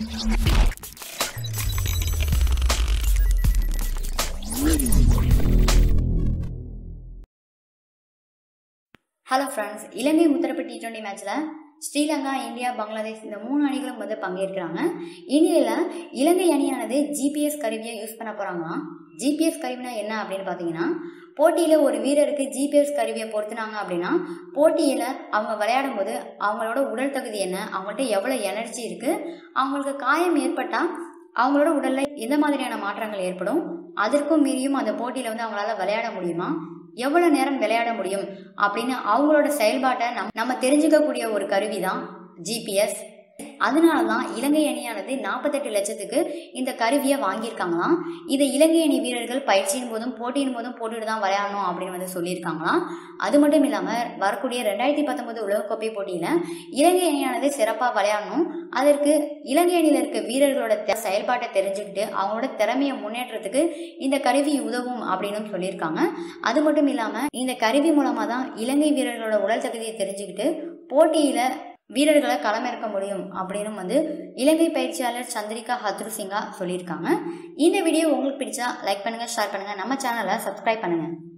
hello friends இலங்கை முத்தரப்பு T twenty மேட்ச்சில் Sri Lanka India Bangladesh இந்த மூணு அணிகளும் வந்து பங்கேற்கிறாங்க இந்தியில் இலங்கை அணியானது ஜிபிஎஸ் கருவியை யூஸ் பண்ண போகிறாங்களாம் ஜிபிஎஸ் கருவினா என்ன அப்படின்னு பார்த்தீங்கன்னா போட்டியில் ஒரு வீரருக்கு ஜிபிஎஸ் கருவியை பொருத்துனாங்க அப்படின்னா போட்டியில் அவங்க விளையாடும் போது அவங்களோட உடல் தகுதி என்ன அவங்கள்ட்ட எவ்வளோ எனர்ஜி இருக்குது அவங்களுக்கு காயம் ஏற்பட்டால் அவங்களோட உடலில் எந்த மாதிரியான மாற்றங்கள் ஏற்படும் அதற்கும் மீறியும் அந்த போட்டியில் வந்து அவங்களால விளையாட முடியுமா எவ்வளோ நேரம் விளையாட முடியும் அப்படின்னு அவங்களோட செயல்பாட்டை நம் நம்ம தெரிஞ்சுக்கக்கூடிய ஒரு கருவி தான் ஜிபிஎஸ் அதனால தான் இலங்கை அணியானது நாற்பத்தெட்டு லட்சத்துக்கு இந்த கருவியை வாங்கியிருக்காங்களாம் இதை இலங்கை அணி வீரர்கள் பயிற்சியின் போதும் போட்டியின் போதும் போட்டுட்டு தான் விளையாடணும் அப்படின்னு வந்து சொல்லியிருக்காங்களாம் அது மட்டும் இல்லாமல் வரக்கூடிய ரெண்டாயிரத்தி பத்தொன்பது உலகக்கோப்பை போட்டியில் இலங்கை அணியானது சிறப்பாக விளையாடணும் அதற்கு இலங்கை அணியில் இருக்க வீரர்களோட தெ- செயல்பாட்டை தெரிஞ்சுக்கிட்டு அவங்களோட திறமையை முன்னேற்றத்துக்கு இந்த கருவி உதவும் அப்படின்னு சொல்லியிருக்காங்க அது மட்டும் இல்லாமல் இந்த கருவி மூலமாக தான் இலங்கை வீரர்களோட உடல் தகுதியை தெரிஞ்சுக்கிட்டு போட்டியில் வீரர்களை களமிறக்க முடியும் அப்படின்னு வந்து இலங்கை பயிற்சியாளர் சந்திரிகா ஹத்ரு சிங்கா சொல்லியிருக்காங்க இந்த வீடியோ உங்களுக்கு பிடிச்சா லைக் பண்ணுங்கள் ஷேர் பண்ணுங்கள் நம்ம சேனலை சப்ஸ்கிரைப் பண்ணுங்கள்